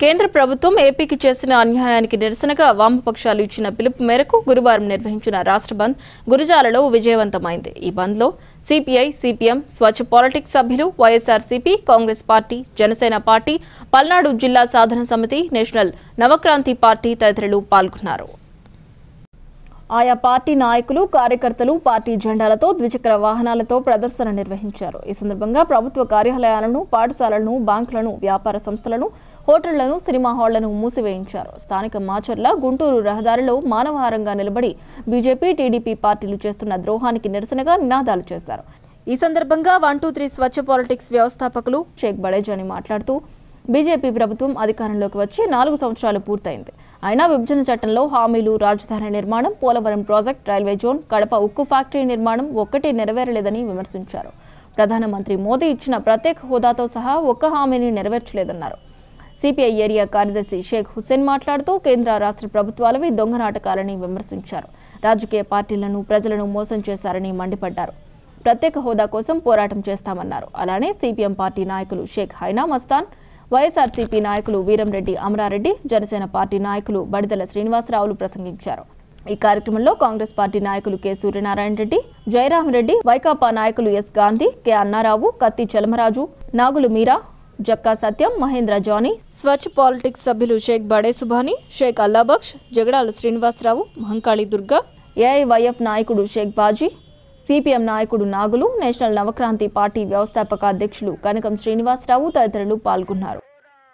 కేంద్ర ప్రభుత్వం ఏపీకి చేసిన అన్యాయానికి నిరసనగా వామపక్షాలు ఇచ్చిన పిలుపు మేరకు గురువారం నిర్వహించిన రాష్ట్ర బంద్ గురజాలలో విజయవంతమైంది ఈ బంద్లో సిపిఐ సిపిఎం స్వచ్ఛ పాలిటిక్స్ సభ్యులు YSRCP Congress party Janasena party Palnadu జిల్లా సాధన సమితి నేషనల్ నవక్రాంతి పార్టీ తదితరులు పాల్గొన్నారు ఆయా పార్టీ నాయకులు కార్యకర్తలు పార్టీ జెండాలతో ద్విచక్ర వాహనాలతో ప్రదర్శన నిర్వహించారు ఈ సందర్భంగా ప్రభుత్వ కార్యాలయాలను పాఠశాలలను బ్యాంకులను వ్యాపార సంస్థలను హోటళ్లను సినిమా హాళ్లను మూసివేయించారు స్థానిక మాచర్ల గుంటూరు రహదారిలో మానవహారంగా నిలబడి బీజేపీ టీడీపీ పార్టీలు చేస్తున్న ద్రోహానికి నిరసనగా నినాదాలు చేశారు ఈ సందర్భంగా one two three Swachh politics వ్యవస్థాపకులు షేక్ బడేజాని మాట్లాడుతూ బీజేపీ ప్రభుత్వం అధికారంలోకి వచ్చి నాలుగు సంవత్సరాలు పూర్తయింది అయినా విభజన చట్టంలో హామీలు రాజధాని నిర్మాణం Polavaram project railway zone Kadapa ఉక్కు ఫ్యాక్టరీ నిర్మాణం ఒక్కటి నెరవేరలేదని విమర్శించారు ప్రధానమంత్రి మోదీ ఇచ్చిన ప్రత్యేక హోదాతో సహా ఒక్క హామీని నెరవేర్చలేదన్నారు సిపిఐ ఏరియా కార్యదర్శి షేక్ హుస్సేన్ మాట్లాడుతూ కేంద్ర రాష్ట్ర ప్రభుత్వాలవి దొంగ నాటకాలని విమర్శించారు రాజకీయ పార్టీలను ప్రజలను మోసం చేశారని మండిపడ్డారు ప్రత్యేక హోదా కోసం పోరాటం చేస్తామన్నారు అలానే సిపిఎం పార్టీ నాయకులు షేక్ హైనా మస్తాన్ వైఎస్ఆర్సీపీ నాయకులు వీరంరెడ్డి అమరారెడ్డి జనసేన పార్టీ నాయకులు బడిదల శ్రీనివాసరావులు ప్రసంగించారు ఈ కార్యక్రమంలో కాంగ్రెస్ పార్టీ నాయకులు కె సూర్యనారాయణ రెడ్డి జయరామరెడ్డి వైకాపా నాయకులు S Gandhi K Annarao Katti Chalamaraju Nagulu Meera Jakka Satyam Mahendra Johnny Swachh politics సభ్యులు షేక్ బడే సుభాని షేక్ అల్లాబక్ష్ జగడాల శ్రీనివాసరావు మహంకాళి దుర్గా ఏఐవైఎఫ్ నాయకుడు షేక్ బాజీ సిపిఎం నాయకుడు నాగులు నేషనల్ నవక్రాంతి పార్టీ వ్యవస్థాపక అధ్యక్షులు కనకం శ్రీనివాసరావు తదితరులు పాల్గొన్నారు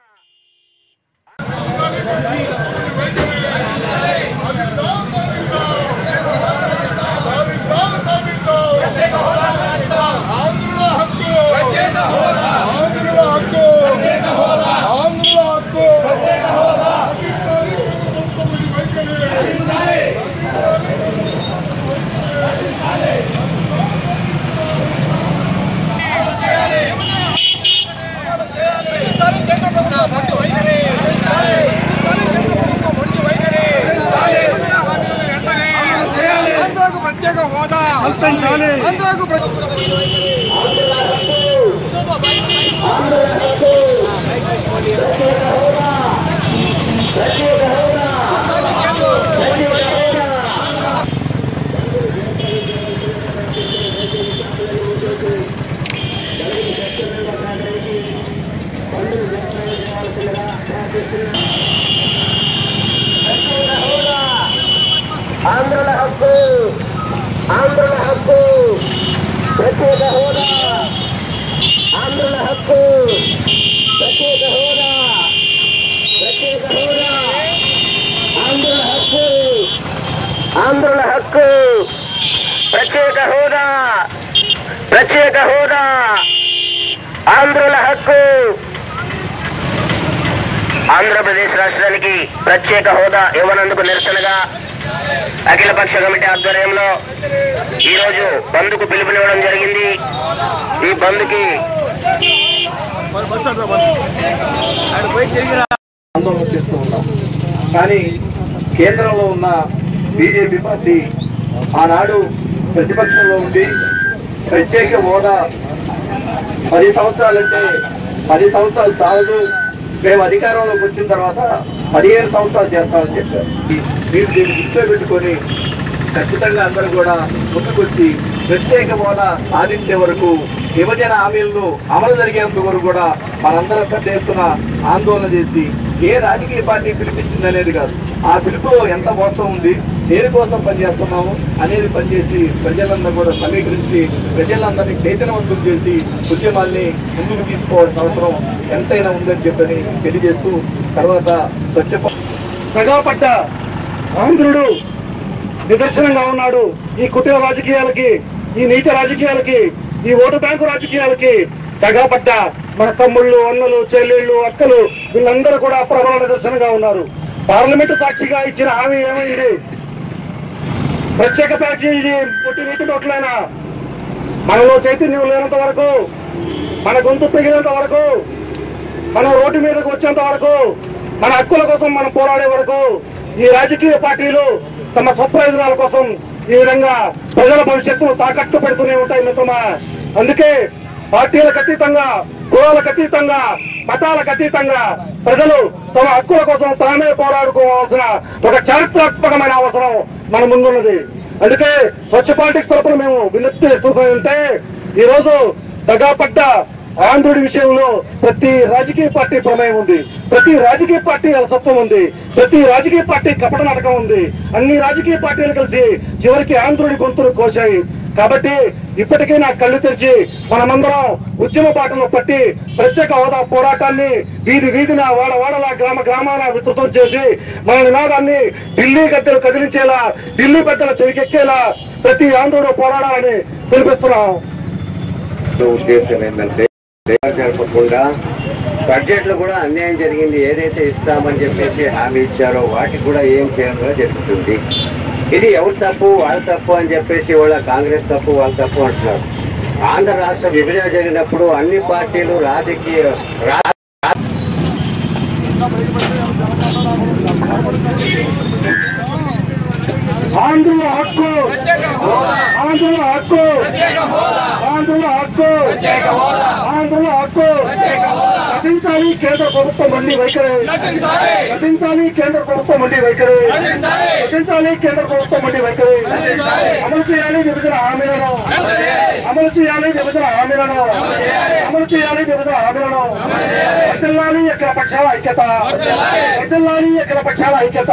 ఆంధ్రాకు ప్రత్యేక హోదా ఆంధ్రాకు ప్ర- ఆంధ్రుల హక్కు ఆంధ్రుల హక్కు ప్రత్యేక హోదా ఆంధ్రుల హక్కు ప్రత్యేక హోదా ప్రత్యేక హోదా ఆంధ్రుల హక్కు ఆంధ్రుల హక్కు ప్రత్యేక హోదా ప్రత్యేక హోదా ఆంధ్రుల హక్కు ఆంధ్రప్రదేశ్ రాష్ట్రానికి ప్రత్యేక హోదా ఇవ్వనందుకు నిరసనగా అఖిలపక్ష కమిటీ ఆధ్వర్యంలో ఈరోజు బంద్కు పిలుపునివ్వడం జరిగింది ఈ బంద్కి ఆందోళన చేస్తూ ఉన్నాం కానీ కేంద్రంలో ఉన్న బీజేపీ పార్టీ ఆనాడు ప్రతిపక్షంలో ఉండి ప్రత్యేక హోదా పది సంవత్సరాలంటే పది సంవత్సరాలు చాలదు మేము అధికారంలోకి వచ్చిన తర్వాత పదిహేను సంవత్సరాలు చేస్తామని చెప్పారు మీరు దీన్ని దృష్టిలో పెట్టుకొని ఖచ్చితంగా అందరూ కూడా ముందుకొచ్చి ప్రత్యేక హోదా సాధించే వరకు విభజన హామీలను అమలు జరిగేంత వరకు కూడా మనందరం పెద్ద ఎత్తున ఆందోళన చేసి ఏ రాజకీయ పార్టీ పిలిపించింది అనేది కాదు ఆ పిలుపులో ఎంత మోసం ఉంది దేనికోసం పనిచేస్తున్నాము అనేది పనిచేసి ప్రజలందరూ కూడా సమీకరించి ప్రజలందరినీ చైతన్యవంతులు చేసి ఉద్యమాల్ని ముందుకు తీసుకోవాల్సిన అవసరం ఎంతైనా ఉందని చెప్పని తెలియజేస్తూ తర్వాత స్వచ్ఛ ప్రజాపట్ట ఆంధ్రుడు నిదర్శనంగా ఉన్నాడు ఈ కుటీర రాజకీయాలకి ఈ నీచ రాజకీయాలకి ఈ ఓటు బ్యాంకు రాజకీయాలకి తెగపడ్డ మన తమ్ముళ్ళు అన్నలు చెల్లెళ్ళు అక్కలు వీళ్ళందరూ కూడా ప్రబల నిదర్శనంగా ఉన్నారు పార్లమెంటు సాక్షిగా ఇచ్చిన హామీ ఏమైంది ప్రత్యేక ప్యాకేజీ పుట్టి నీటి నోట్లైనా మనలో చైతన్యం లేనంత వరకు మన గొంతు పెగినంత వరకు మనం రోడ్డు మీదకు వచ్చేంత వరకు మన హక్కుల కోసం మనం పోరాడే వరకు ఈ రాజకీయ పార్టీలు తమ స్వప్రయోజనాల కోసం ఈ విధంగా ప్రజల భవిష్యత్తును తాకట్టు పెడుతూనే ఉంటాయి మిత్రమా అందుకే పార్టీలకు అతీతంగా కులాలకు అతీతంగా మతాలకు అతీతంగా ప్రజలు తమ హక్కుల కోసం తామే పోరాడుకోవాల్సిన ఒక చారిత్రాత్మకమైన అవసరం మన ముందున్నది అందుకే స్వచ్ఛ పాలిటిక్స్ తరపున మేము వినతి చేస్తూ ఉంటే ఈ రోజు దగాపడ్డ ఆంధ్రుడి విషయంలో ప్రతి రాజకీయ పార్టీ ప్రమేయం ఉంది ప్రతి రాజకీయ పార్టీ అలసత్వం ఉంది ప్రతి రాజకీయ పార్టీ కపట నాటకం ఉంది అన్ని రాజకీయ పార్టీలు కలిసి చివరికి ఆంధ్రుడి గొంతులు కోశాయి కాబట్టి ఇప్పటికీ నా కళ్ళు తెరిచి మనమందరం ఉద్యమ బాటలో పట్టి ప్రత్యేక హోదా పోరాటాన్ని వీధి వీధిన వాడ వాడల గ్రామ గ్రామాల విస్తృతం చేసి మన నినాదాన్ని ఢిల్లీ గద్దెలు కదిలించేలా ఢిల్లీ పెద్దల చెవికెక్కేలా ప్రతి ఆంధ్రుడు పోరాడాలని పిలిపిస్తున్నాం ఉద్దేశం ఏంటంటే జరపకుండా బడ్జెట్ లో కూడా అన్యాయం జరిగింది ఏదైతే ఇస్తామని చెప్పేసి హామీ ఇచ్చారో వాటికి కూడా ఏం చేయడం జరుగుతుంది ఇది ఎవరు తప్పు వాళ్ళ తప్పు అని చెప్పేసి వాళ్ళ కాంగ్రెస్ తప్పు వాళ్ళ తప్పు అంటున్నారు ఆంధ్ర రాష్ట్ర విభజన జరిగినప్పుడు అన్ని పార్టీలు రాజకీయ రా- ఆంధ్రుల హక్కు ఆంధ్రుల హక్కు ఆంధ్రుల హక్కు ఆంధ్రుల హక్కు రచించాలి కేంద్ర ప్రభుత్వం మండి వైఖరి రచించాలి కేంద్ర ప్రభుత్వం మండి వైఖరి రచించాలి కేంద్ర ప్రభుత్వం మండి వైఖరి అమలు చేయాలి విభజన హామీలను అమలు చేయాలి విభజన హామీలను అమలు చేయాలి విభజన హామీలను వర్తిల్లాలి ఎక్కడ పక్షాల ఐక్యత వర్తిల్లాలి ఎక్కడ పక్షాల ఐక్యత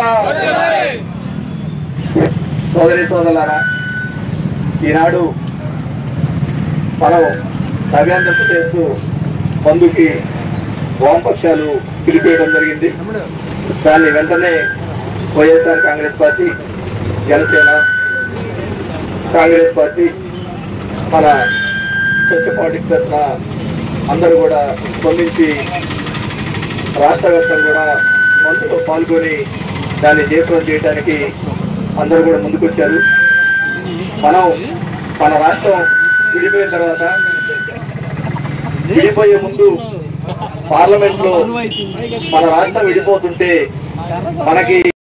సోదరి సోదరులారా ఈనాడు మనం నవ్యాంధ్రప్రదేశ్ చేస్తూ బంధుకి వామపక్షాలు పిలిపేయడం జరిగింది దాన్ని వెంటనే YSR Congress party Janasena Congress party మన స్వచ్ఛ పార్టీస్ తరఫున అందరూ కూడా స్పందించి రాష్ట్ర వ్యాప్తంగా కూడా మందులో పాల్గొని దాన్ని జయప్రదం చేయడానికి అందరూ కూడా ముందుకొచ్చారు మనం మన రాష్ట్రం విడిపోయిన తర్వాత విడిపోయే ముందు పార్లమెంట్ లో మన రాష్ట్రం విడిపోతుంటే మనకి